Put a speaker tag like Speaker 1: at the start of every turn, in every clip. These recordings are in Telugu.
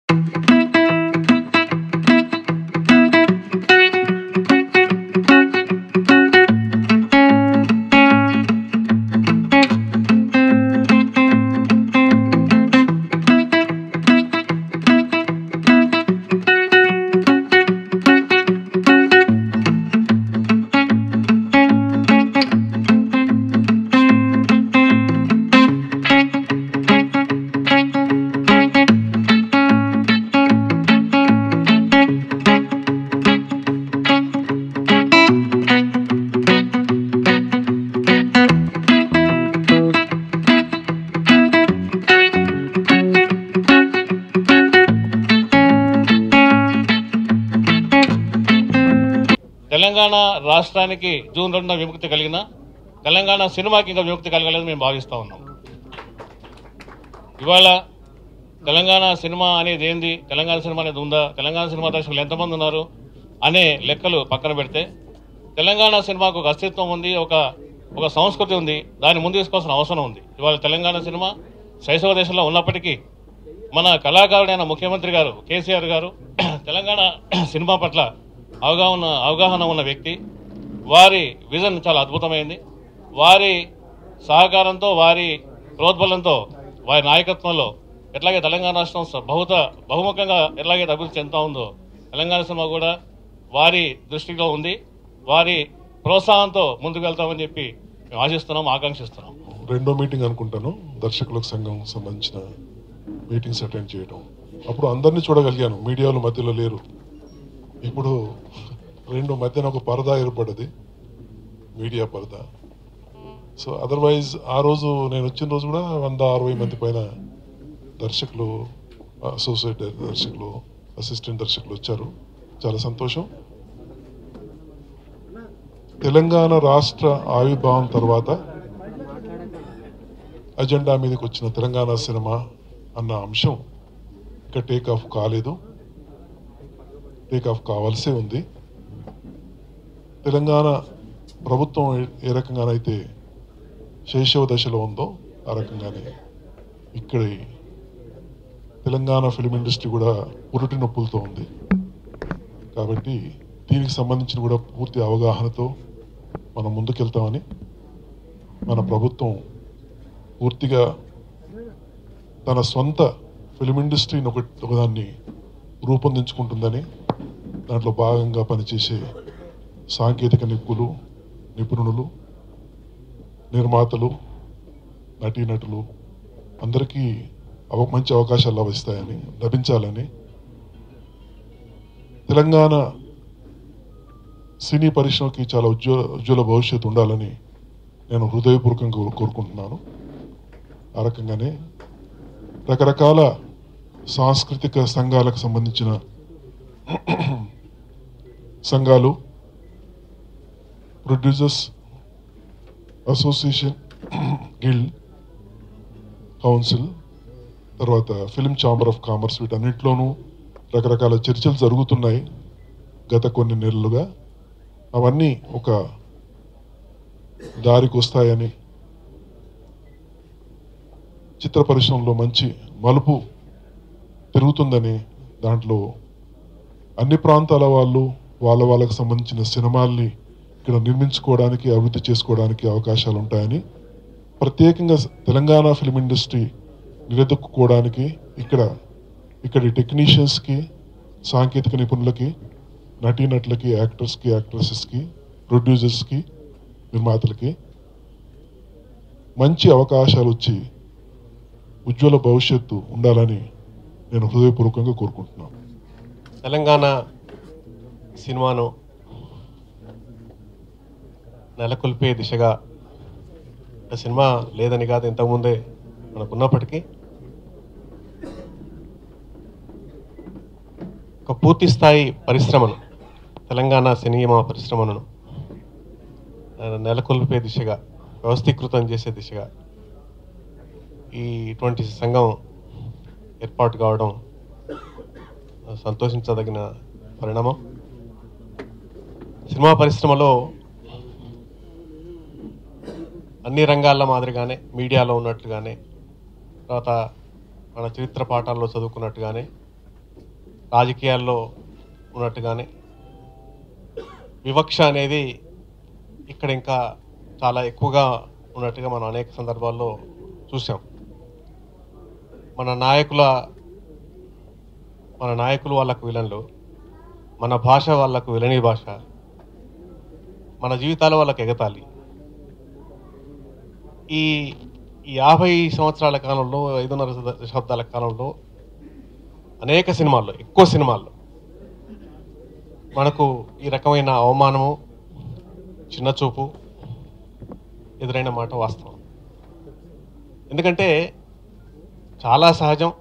Speaker 1: తెలంగాణ రాష్ట్రానికి జూన్ రెండున విముక్తి కలిగిన తెలంగాణ సినిమాకి ఇంకా విముక్తి కలగలేదు మేము భావిస్తా ఉన్నాం ఇవాళ తెలంగాణ సినిమా అనేది ఏంది తెలంగాణ సినిమా అనేది ఉందా తెలంగాణ సినిమా దర్శకులు ఎంతమంది ఉన్నారు అనే లెక్కలు పక్కన పెడితే తెలంగాణ సినిమాకు ఒక అస్తిత్వం ఉంది ఒక ఒక సంస్కృతి ఉంది దాన్ని ముందు తీసుకోవాల్సిన అవసరం ఉంది ఇవాళ తెలంగాణ సినిమా శైశవ దేశంలో ఉన్నప్పటికీ మన కళాకారుడైన ముఖ్యమంత్రి గారు కేసీఆర్ గారు తెలంగాణ సినిమా పట్ల అవగాహన అవగాహన ఉన్న వ్యక్తి వారి విజన్ చాలా అద్భుతమైంది వారి సహకారంతో వారి ప్రోద్బలంతో వారి నాయకత్వంలో ఎట్లాగే తెలంగాణ రాష్ట్రం స- బహుత బహుముఖంగా ఎట్లాగైతే అభివృద్ధి చెందుతా ఉందో తెలంగాణ సినిమా కూడా వారి దృష్టిలో ఉంది వారి ప్రోత్సాహంతో ముందుకు వెళ్తామని చెప్పి మేము ఆశిస్తున్నాం ఆకాంక్షిస్తున్నాం
Speaker 2: రెండో మీటింగ్ అనుకుంటాను దర్శకులకు సంఘం సంబంధించిన మీటింగ్స్ అటెండ్ చేయడం అప్పుడు అందరినీ చూడగలిగాను మీడియాలో మధ్యలో లేరు ఇప్పుడు రెండు మధ్యన ఒక పరదా ఏర్పడ్డది మీడియా పరదా సో అదర్వైజ్ ఆ రోజు నేను వచ్చిన రోజు కూడా వంద అరవై మంది పైన దర్శకులు అసోసియేట్ దర్శకులు అసిస్టెంట్ దర్శకులు వచ్చారు చాలా సంతోషం తెలంగాణ రాష్ట్ర ఆవిర్భావం తర్వాత అజెండా మీదకి వచ్చిన తెలంగాణ సినిమా అన్న అంశం ఇంకా టేక్ ఆఫ్ కాలేదు టేక్ ఆఫ్ కావాల్సే ఉంది తెలంగాణ ప్రభుత్వం ఏ- ఏ రకంగానైతే శైశవ దశలో ఉందో ఆ రకంగానే ఇక్కడ తెలంగాణ ఫిలిం ఇండస్ట్రీ కూడా పురుటి నొప్పులతో ఉంది కాబట్టి దీనికి సంబంధించిన కూడా పూర్తి అవగాహనతో మనం ముందుకెళ్తామని మన ప్రభుత్వం పూర్తిగా తన సొంత ఫిలిం ఇండస్ట్రీని ఒక ఒకదాన్ని రూపొందించుకుంటుందని దాంట్లో భాగంగా పనిచేసే సాంకేతిక నిపుణులు నిపుణులు నిర్మాతలు నటీనటులు అందరికీ అవ మంచి అవకాశాలు లభిస్తాయని లభించాలని తెలంగాణ సినీ పరిశ్రమకి చాలా ఉజ్వల ఉజ్వల భవిష్యత్తు ఉండాలని నేను హృదయపూర్వకంగా కోరు- కోరుకుంటున్నాను ఆ రకంగానే రకరకాల సాంస్కృతిక సంఘాలకు సంబంధించిన సంఘాలు ప్రొడ్యూసర్స్ అసోసియేషన్ గిల్డ్ కౌన్సిల్ తర్వాత ఫిలిం ఛాంబర్ ఆఫ్ కామర్స్ వీటన్నిటిలోనూ రకరకాల చర్చలు జరుగుతున్నాయి గత కొన్ని నెలలుగా అవన్నీ ఒక దారికి వస్తాయని చిత్ర పరిశ్రమలో మంచి మలుపు తిరుగుతుందని దాంట్లో అన్ని ప్రాంతాల వాళ్ళు వాళ్ళ వాళ్ళకి సంబంధించిన సినిమాల్ని ఇక్కడ నిర్మించుకోవడానికి అభివృద్ధి చేసుకోవడానికి అవకాశాలు ఉంటాయని ప్రత్యేకంగా తెలంగాణ ఫిలిం ఇండస్ట్రీ నిలదొక్కుకోవడానికి ఇక్కడ ఇక్కడి టెక్నీషియన్స్కి సాంకేతిక నిపుణులకి నటీనటులకి యాక్టర్స్కి యాక్ట్రెసెస్కి ప్రొడ్యూసర్స్కి నిర్మాతలకి మంచి అవకాశాలు వచ్చి ఉజ్వల భవిష్యత్తు ఉండాలని నేను హృదయపూర్వకంగా కోరుకుంటున్నాను
Speaker 3: తెలంగాణ సినిమాను నెలకొల్పే దిశగా ఆ సినిమా లేదని కాదు ఇంతకుముందే మనకు ఉన్నప్పటికీ ఒక పూర్తి స్థాయి పరిశ్రమను తెలంగాణ సినిమా పరిశ్రమను ఆ, నెలకొల్పే దిశగా వ్యవస్థీకృతం చేసే దిశగా ఈ ఇటువంటి సంఘం ఏర్పాటు కావడం సంతోషించదగిన పరిణామం సినిమా పరిశ్రమలో అన్ని రంగాల మాదిరిగానే మీడియాలో ఉన్నట్లుగానే తర్వాత మన చరిత్ర పాఠాల్లో చదువుకున్నట్టుగానే రాజకీయాల్లో ఉన్నట్టుగానే వివక్ష అనేది ఇక్కడ ఇంకా చాలా ఎక్కువగా ఉన్నట్టుగా మనం అనేక సందర్భాల్లో చూసాం మన నాయకుల మన నాయకులు వాళ్ళకు విలన్లు మన భాష వాళ్ళకు విలని భాష మన జీవితాలు వాళ్ళకి ఎగతాలి ఈ ఈ యాభై సంవత్సరాల కాలంలో ఐదున్నర దశ- దశాబ్దాల కాలంలో అనేక సినిమాల్లో ఎక్కువ సినిమాల్లో మనకు ఈ రకమైన అవమానము చిన్నచూపు ఎదురైన మాట వాస్తవం ఎందుకంటే చాలా సహజం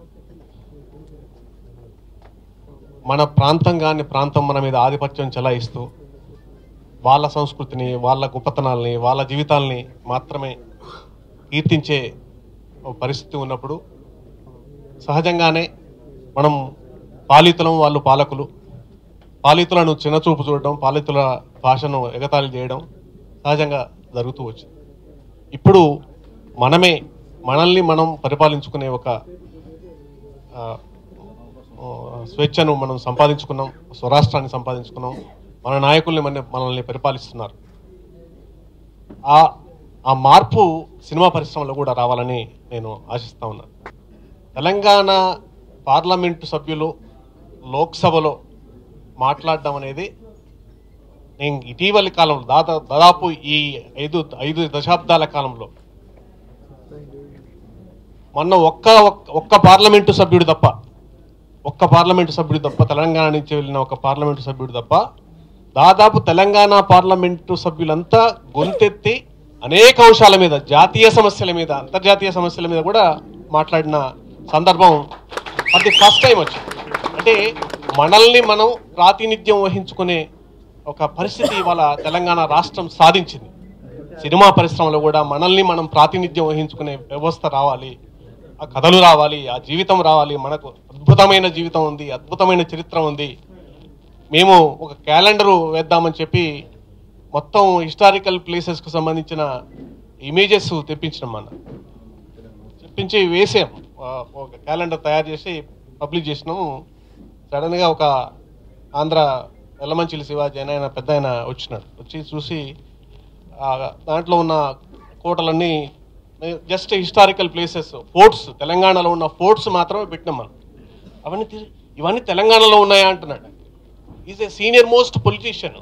Speaker 3: మన ప్రాంతం కాని ప్రాంతం మన మీద ఆధిపత్యం చెలాయిస్తూ వాళ్ళ సంస్కృతిని వాళ్ళ గొప్పతనాల్ని వాళ్ళ జీవితాల్ని మాత్రమే కీర్తించే ఓ పరిస్థితి ఉన్నప్పుడు సహజంగానే మనం పాలితులం వాళ్ళు పాలకులు పాలితులను చిన్నచూపు చూడడం పాలితుల భాషను ఎగతాళి చేయడం సహజంగా జరుగుతూ వచ్చింది ఇప్పుడు మనమే మనల్ని మనం పరిపాలించుకునే ఒక ఆ, ఆ, స్వేచ్ఛను మనం సంపాదించుకున్నాం స్వరాష్ట్రాన్ని సంపాదించుకున్నాం మన నాయకుల్ని మన మనల్ని పరిపాలిస్తున్నారు ఆ ఆ మార్పు సినిమా పరిశ్రమలో కూడా రావాలని నేను ఆశిస్తా ఉన్నాను తెలంగాణ పార్లమెంటు సభ్యులు లోక్సభలో మాట్లాడడం అనేది నేను ఇటీవలి కాలంలో దాదా దాదాపు ఈ ఐదు ఐదు దశాబ్దాల కాలంలో మొన్న ఒక్క ఒక్క- ఒక్క పార్లమెంటు సభ్యుడు తప్ప ఒక్క పార్లమెంటు సభ్యుడు తప్ప తెలంగాణ నుంచి వెళ్ళిన ఒక పార్లమెంటు సభ్యుడు తప్ప దాదాపు తెలంగాణ పార్లమెంటు సభ్యులంతా గొంతెత్తి అనేక అంశాల మీద జాతీయ సమస్యల మీద అంతర్జాతీయ సమస్యల మీద కూడా మాట్లాడిన సందర్భం అది ఫస్ట్ టైం వచ్చింది అంటే మనల్ని మనం ప్రాతినిధ్యం వహించుకునే ఒక పరిస్థితి ఇవాళ తెలంగాణ రాష్ట్రం సాధించింది సినిమా పరిశ్రమలో కూడా మనల్ని మనం ప్రాతినిధ్యం వహించుకునే వ్యవస్థ రావాలి ఆ కథలు రావాలి ఆ జీవితం రావాలి మనకు అద్భుతమైన జీవితం ఉంది అద్భుతమైన చరిత్ర ఉంది మేము ఒక క్యాలెండరు వేద్దామని చెప్పి మొత్తం హిస్టారికల్ ప్లేసెస్కు సంబంధించిన ఇమేజెస్ తెప్పించినాం మన తెప్పించి వేసాం ఆ, ఒక క్యాలెండర్ తయారు చేసి పబ్లిష్ చేసినాము సడన్గా ఒక ఆంధ్ర ఎల్లమంచిలి శివాజీ అని ఆయన పెద్ద ఆయన వచ్చినాడు వచ్చి చూసి ఆ, దాంట్లో ఉన్న కోటలన్నీ జస్ట్ హిస్టారికల్ ప్లేసెస్ ఫోర్ట్స్ తెలంగాణలో ఉన్న ఫోర్ట్స్ మాత్రమే పెట్టినాం మనం అవన్నీ తీ- ఇవన్నీ తెలంగాణలో ఉన్నాయా అంటున్నాడు is a senior most politician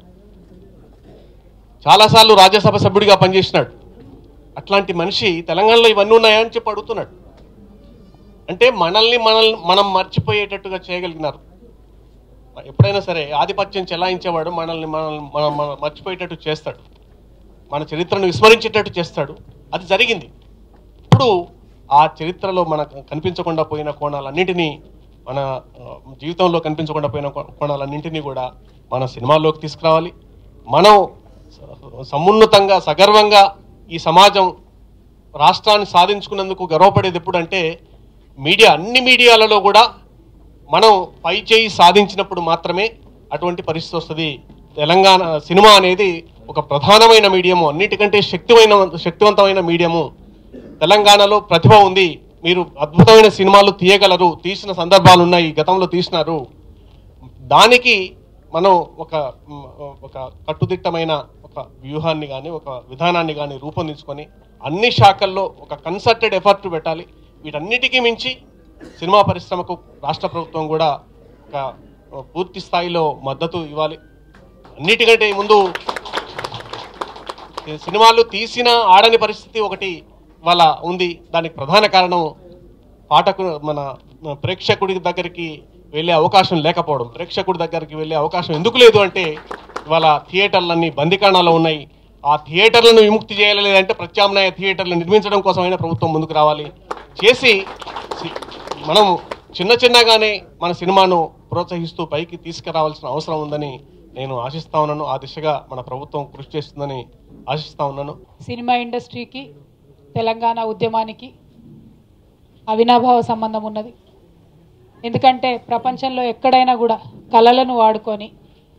Speaker 3: చాలాసార్లు రాజ్యసభ సభ్యుడిగా పనిచేసినాడు అట్లాంటి మనిషి తెలంగాణలో ఇవన్నీ ఉన్నాయా అని చెప్పి అడుగుతున్నాడు అంటే మనల్ని మనల్ని మనం మర్చిపోయేటట్టుగా చేయగలిగినారు ఎప్పుడైనా సరే ఆధిపత్యం చెలాయించేవాడు మనల్ని మనల్ని మనం మనం మర్చిపోయేటట్టు చేస్తాడు మన చరిత్రను విస్మరించేటట్టు చేస్తాడు అది జరిగింది ఇప్పుడు ఆ చరిత్రలో మనకు కనిపించకుండా పోయిన కోణాలన్నింటినీ మన ఆ, జీవితంలో కనిపించకుండా పోయిన కో- కోణాలన్నింటినీ కూడా మన సినిమాల్లోకి తీసుకురావాలి మనం స- సమున్నతంగా సగర్వంగా ఈ సమాజం రాష్ట్రాన్ని సాధించుకున్నందుకు గర్వపడేది ఎప్పుడంటే మీడియా అన్ని మీడియాలలో కూడా మనం పై చేయి సాధించినప్పుడు మాత్రమే అటువంటి పరిస్థితి వస్తుంది తెలంగాణ సినిమా అనేది ఒక ప్రధానమైన మీడియము అన్నిటికంటే శక్తిమైన శక్తివంతమైన మీడియము తెలంగాణలో ప్రతిభ ఉంది మీరు అద్భుతమైన సినిమాలు తీయగలరు తీసిన సందర్భాలు ఉన్నాయి గతంలో తీసినారు దానికి మనం ఒక మ్, ఒక కట్టుదిట్టమైన ఒక వ్యూహాన్ని కానీ ఒక విధానాన్ని కానీ రూపొందించుకొని అన్ని శాఖల్లో ఒక కన్సర్టెడ్ ఎఫర్ట్ పెట్టాలి వీటన్నిటికీ మించి సినిమా పరిశ్రమకు రాష్ట్ర ప్రభుత్వం కూడా ఒక పూర్తి స్థాయిలో మద్దతు ఇవ్వాలి అన్నిటికంటే ముందు ఈ సినిమాలు తీసిన ఆడని పరిస్థితి ఒకటి వాళ్ళ ఉంది దానికి ప్రధాన కారణం పాఠకు మన ప్రేక్షకుడి దగ్గరికి వెళ్ళే అవకాశం లేకపోవడం ప్రేక్షకుడి దగ్గరికి వెళ్ళే అవకాశం ఎందుకు లేదు అంటే ఇవాళ థియేటర్లన్నీ బందికాణాలో ఉన్నాయి ఆ థియేటర్లను విముక్తి చేయలేదంటే ప్రత్యామ్నాయ థియేటర్లు నిర్మించడం కోసమైనా ప్రభుత్వం ముందుకు రావాలి చేసి సి- మనం చిన్న చిన్నగానే మన సినిమాను ప్రోత్సహిస్తూ పైకి తీసుకురావాల్సిన అవసరం ఉందని నేను ఆశిస్తా ఉన్నాను ఆ దిశగా మన ప్రభుత్వం కృషి చేస్తుందని ఆశిస్తా ఉన్నాను
Speaker 4: సినిమా ఇండస్ట్రీకి తెలంగాణ ఉద్యమానికి అవినాభావ సంబంధం ఉన్నది ఎందుకంటే ప్రపంచంలో ఎక్కడైనా కూడా కళలను వాడుకొని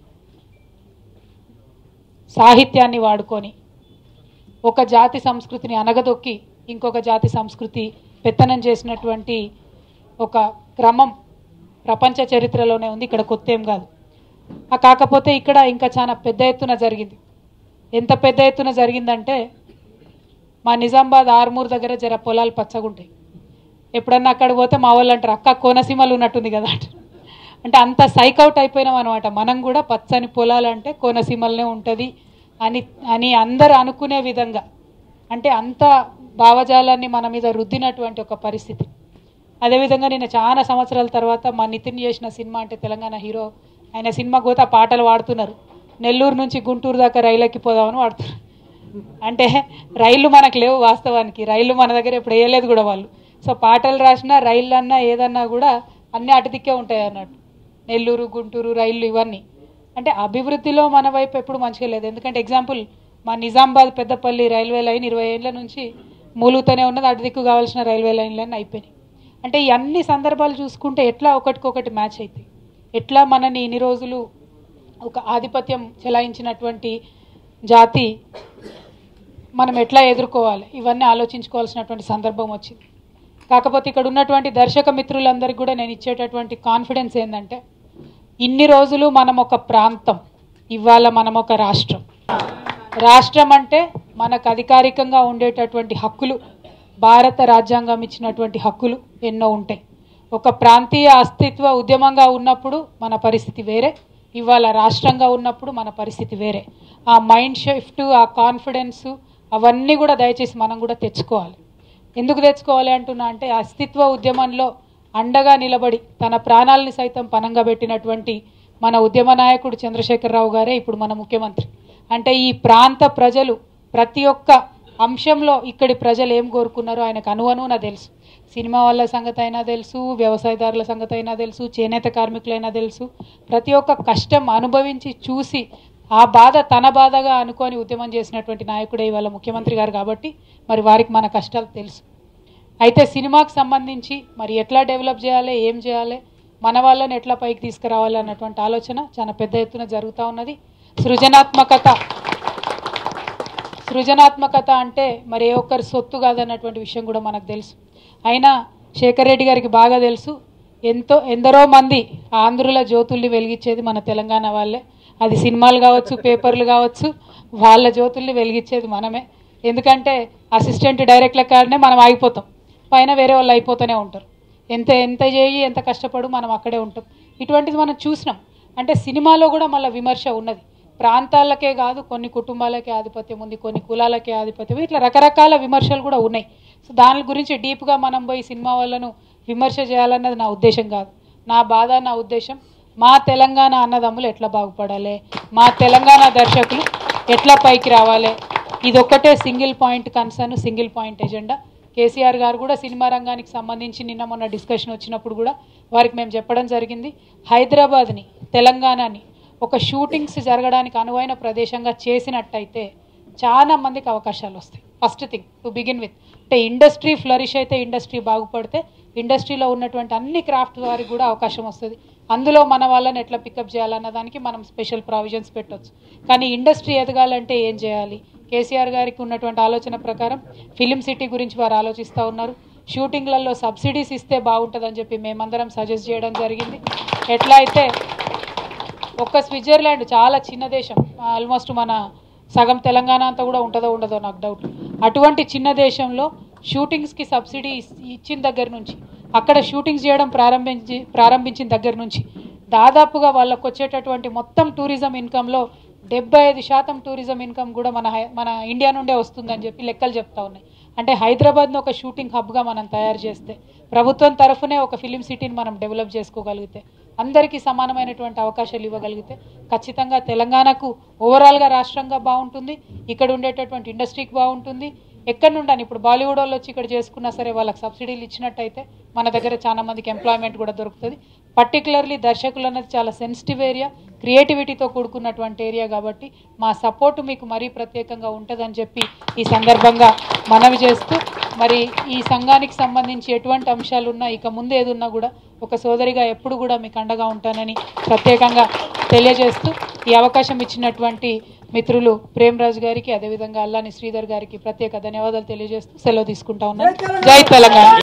Speaker 4: సాహిత్యాన్ని వాడుకొని ఒక జాతి సంస్కృతిని అనగదొక్కి ఇంకొక జాతి సంస్కృతి పెత్తనం చేసినటువంటి ఒక క్రమం ప్రపంచ చరిత్రలోనే ఉంది ఇక్కడ కొత్త ఏం కాదు ఆ కాకపోతే ఇక్కడ ఇంకా చాలా పెద్ద ఎత్తున జరిగింది ఎంత పెద్ద ఎత్తున జరిగిందంటే మా నిజామాబాద్ ఆర్మూర్ దగ్గర జర పొలాలు పచ్చగుంటాయి ఎప్పుడన్నా అక్కడ పోతే మా వాళ్ళు అంటారు అక్క కోనసీమలు ఉన్నట్టుంది కదా అంటారు అంటే అంత సైకౌట్ అయిపోయినాం అనమాట మనం కూడా పచ్చని పొలాలు అంటే కోనసీమలనే ఉంటుంది అని అని అందరు అనుకునే విధంగా అంటే అంత భావజాలాన్ని మన మీద రుద్దినటువంటి ఒక పరిస్థితి అదేవిధంగా నేను చాలా సంవత్సరాల తర్వాత మా నితిన్ చేసిన సినిమా అంటే తెలంగాణ హీరో ఆయన సినిమా పోతే ఆ పాటలు వాడుతున్నారు నెల్లూరు నుంచి గుంటూరు దాకా రైలు ఎక్కిపోదామని వాడుతున్నారు అంటే రైళ్ళు మనకు లేవు వాస్తవానికి రైళ్ళు మన దగ్గర ఇప్పుడు వేయలేదు కూడా వాళ్ళు సో పాటలు రాసినా రైళ్ళు అన్నా ఏదన్నా కూడా అన్నీ అటుదిక్కే ఉంటాయి అన్నట్టు నెల్లూరు గుంటూరు రైళ్ళు ఇవన్నీ అంటే అభివృద్ధిలో మన వైపు ఎప్పుడు మంచిగా లేదు ఎందుకంటే ఎగ్జాంపుల్ మా నిజామాబాద్ పెద్దపల్లి రైల్వే లైన్ ఇరవై ఏళ్ళ నుంచి మూలుగుతూనే ఉన్నది అటు దిక్కు కావాల్సిన రైల్వే లైన్లన్నీ అయిపోయినాయి అంటే ఈ అన్ని సందర్భాలు చూసుకుంటే ఎట్లా ఒకటికొకటి మ్యాచ్ అవుతాయి ఎట్లా మనని ఇన్ని రోజులు ఒక ఆధిపత్యం చెలాయించినటువంటి జాతి మనం ఎట్లా ఎదుర్కోవాలి ఇవన్నీ ఆలోచించుకోవాల్సినటువంటి సందర్భం వచ్చింది కాకపోతే ఇక్కడ ఉన్నటువంటి దర్శక మిత్రులందరికీ కూడా నేను ఇచ్చేటటువంటి కాన్ఫిడెన్స్ ఏంటంటే ఇన్ని రోజులు మనం ఒక ప్రాంతం ఇవాళ మనం ఒక రాష్ట్రం రాష్ట్రం అంటే మనకు అధికారికంగా ఉండేటటువంటి హక్కులు భారత రాజ్యాంగం ఇచ్చినటువంటి హక్కులు ఎన్నో ఉంటాయి ఒక ప్రాంతీయ అస్తిత్వ ఉద్యమంగా ఉన్నప్పుడు మన పరిస్థితి వేరే ఇవాళ రాష్ట్రంగా ఉన్నప్పుడు మన పరిస్థితి వేరే ఆ మైండ్ షిఫ్ట్ ఆ కాన్ఫిడెన్స్ అవన్నీ కూడా దయచేసి మనం కూడా తెచ్చుకోవాలి ఎందుకు తెచ్చుకోవాలి అంటున్నా అంటే అస్తిత్వ ఉద్యమంలో అండగా నిలబడి తన ప్రాణాలని సైతం పనంగా పెట్టినటువంటి మన ఉద్యమ నాయకుడు చంద్రశేఖరరావు గారే ఇప్పుడు మన ముఖ్యమంత్రి అంటే ఈ ప్రాంత ప్రజలు ప్రతి ఒక్క అంశంలో ఇక్కడి ప్రజలు ఏం కోరుకున్నారో ఆయనకు అనువనున తెలుసు సినిమా వాళ్ళ సంగతి అయినా తెలుసు వ్యవసాయదారుల సంగతి అయినా తెలుసు చేనేత కార్మికులైనా తెలుసు ప్రతి ఒక్క కష్టం అనుభవించి చూసి ఆ బాధ తన బాధగా అనుకొని ఉద్యమం చేసినటువంటి నాయకుడే ఇవాళ ముఖ్యమంత్రి గారు కాబట్టి మరి వారికి మన కష్టాలు తెలుసు అయితే సినిమాకి సంబంధించి మరి ఎట్లా డెవలప్ చేయాలి ఏం చేయాలి మన వాళ్ళని ఎట్లా పైకి తీసుకురావాలి అన్నటువంటి ఆలోచన చాలా పెద్ద ఎత్తున జరుగుతూ ఉన్నది సృజనాత్మకత సృజనాత్మకత అంటే మరి ఏ ఒక్కరి సొత్తు కాదన్నటువంటి విషయం కూడా మనకు తెలుసు అయినా శేఖర్ రెడ్డి గారికి బాగా తెలుసు ఎంతో ఎందరో మంది ఆంధ్రుల జ్యోతుల్ని వెలిగించేది మన తెలంగాణ వాళ్ళే అది సినిమాలు కావచ్చు పేపర్లు కావచ్చు వాళ్ళ జ్యోతుల్ని వెలిగించేది మనమే ఎందుకంటే అసిస్టెంట్ డైరెక్ట్ల కాడనే మనం ఆగిపోతాం పైన వేరే వాళ్ళు అయిపోతూనే ఉంటారు ఎంత ఎంత చేయి ఎంత కష్టపడు మనం అక్కడే ఉంటాం ఇటువంటిది మనం చూసినాం అంటే సినిమాలో కూడా మళ్ళీ విమర్శ ఉన్నది ప్రాంతాలకే కాదు కొన్ని కుటుంబాలకే ఆధిపత్యం ఉంది కొన్ని కులాలకే ఆధిపత్యం ఉంది. ఇట్లా రకరకాల విమర్శలు కూడా ఉన్నాయి సో దాని గురించి డీప్గా మనం పోయి సినిమా వాళ్ళను విమర్శ చేయాలన్నది నా ఉద్దేశం కాదు నా బాధ నా ఉద్దేశం మా తెలంగాణ అన్నదమ్ములు ఎట్లా బాగుపడాలి మా తెలంగాణ దర్శకులు ఎట్లా పైకి రావాలి ఇదొక్కటే single point concern single point agenda KCR garu కూడా సినిమా రంగానికి సంబంధించి నిన్న మొన్న డిస్కషన్ వచ్చినప్పుడు కూడా వారికి మేము చెప్పడం జరిగింది హైదరాబాద్ని తెలంగాణని ఒక షూటింగ్స్ జరగడానికి అనువైన ప్రదేశంగా చేసినట్టయితే చాలా మందికి అవకాశాలు వస్తాయి first thing to begin with అంటే ఇండస్ట్రీ ఫ్లరిష్ అయితే ఇండస్ట్రీ బాగుపడితే ఇండస్ట్రీలో ఉన్నటువంటి అన్ని క్రాఫ్ట్ వారికి కూడా అవకాశం వస్తుంది అందులో మన వాళ్ళని ఎట్లా పికప్ చేయాలన్న దానికి మనం స్పెషల్ ప్రావిజన్స్ పెట్టొచ్చు కానీ ఇండస్ట్రీ ఎదగాలంటే ఏం చేయాలి కేసీఆర్ గారికి ఉన్నటువంటి ఆలోచన ప్రకారం ఫిలిం సిటీ గురించి వారు ఆలోచిస్తూ ఉన్నారు షూటింగ్లలో సబ్సిడీస్ ఇస్తే బాగుంటుందని చెప్పి మేమందరం సజెస్ట్ చేయడం జరిగింది ఎట్లా అయితే ఒక్క స్విట్జర్లాండ్ చాలా చిన్న దేశం ఆల్మోస్ట్ మన సగం తెలంగాణ అంతా కూడా ఉంటుందో ఉండదో నాకు డౌట్ అటువంటి చిన్న దేశంలో షూటింగ్స్కి సబ్సిడీ ఇస్- ఇచ్చిన దగ్గర నుంచి అక్కడ షూటింగ్స్ చేయడం ప్రారంభించి ప్రారంభించిన దగ్గర నుంచి దాదాపుగా వాళ్ళకు వచ్చేటటువంటి మొత్తం టూరిజం ఇన్కంలో డెబ్బై ఐదు శాతం టూరిజం ఇన్కమ్ కూడా మన హై- మన ఇండియా నుండే వస్తుందని చెప్పి లెక్కలు చెప్తా ఉన్నాయి అంటే హైదరాబాద్ను ఒక షూటింగ్ హబ్గా మనం తయారు చేస్తే ప్రభుత్వం తరఫునే ఒక ఫిలిం సిటీని మనం డెవలప్ చేసుకోగలిగితే అందరికీ సమానమైనటువంటి అవకాశాలు ఇవ్వగలిగితే ఖచ్చితంగా తెలంగాణకు ఓవరాల్గా రాష్ట్రంగా బాగుంటుంది ఇక్కడ ఉండేటటువంటి ఇండస్ట్రీకి బాగుంటుంది ఎక్కడి నుండి ఇప్పుడు బాలీవుడ్ వాళ్ళు వచ్చి ఇక్కడ చేసుకున్నా సరే వాళ్ళకి సబ్సిడీలు ఇచ్చినట్టయితే మన దగ్గర చాలా మందికి ఎంప్లాయ్మెంట్ కూడా దొరుకుతుంది పర్టికులర్లీ దర్శకులు అన్నది చాలా సెన్సిటివ్ ఏరియా క్రియేటివిటీతో కూడుకున్నటువంటి ఏరియా కాబట్టి మా సపోర్ట్ మీకు మరీ ప్రత్యేకంగా ఉంటుందని చెప్పి ఈ సందర్భంగా మనవి చేస్తూ మరి ఈ సంఘానికి సంబంధించి ఎటువంటి అంశాలు ఉన్నా ఇక ముందు ఏదున్నా కూడా ఒక సోదరిగా ఎప్పుడు కూడా మీకు అండగా ఉంటానని ప్రత్యేకంగా తెలియజేస్తూ ఈ అవకాశం ఇచ్చినటువంటి మిత్రులు ప్రేమరాజు గారికి అదేవిధంగా అల్లాని శ్రీధర్ గారికి ప్రత్యేక ధన్యవాదాలు తెలియజేస్తూ సెలవు తీసుకుంటా ఉన్నాను జై తెలంగాణ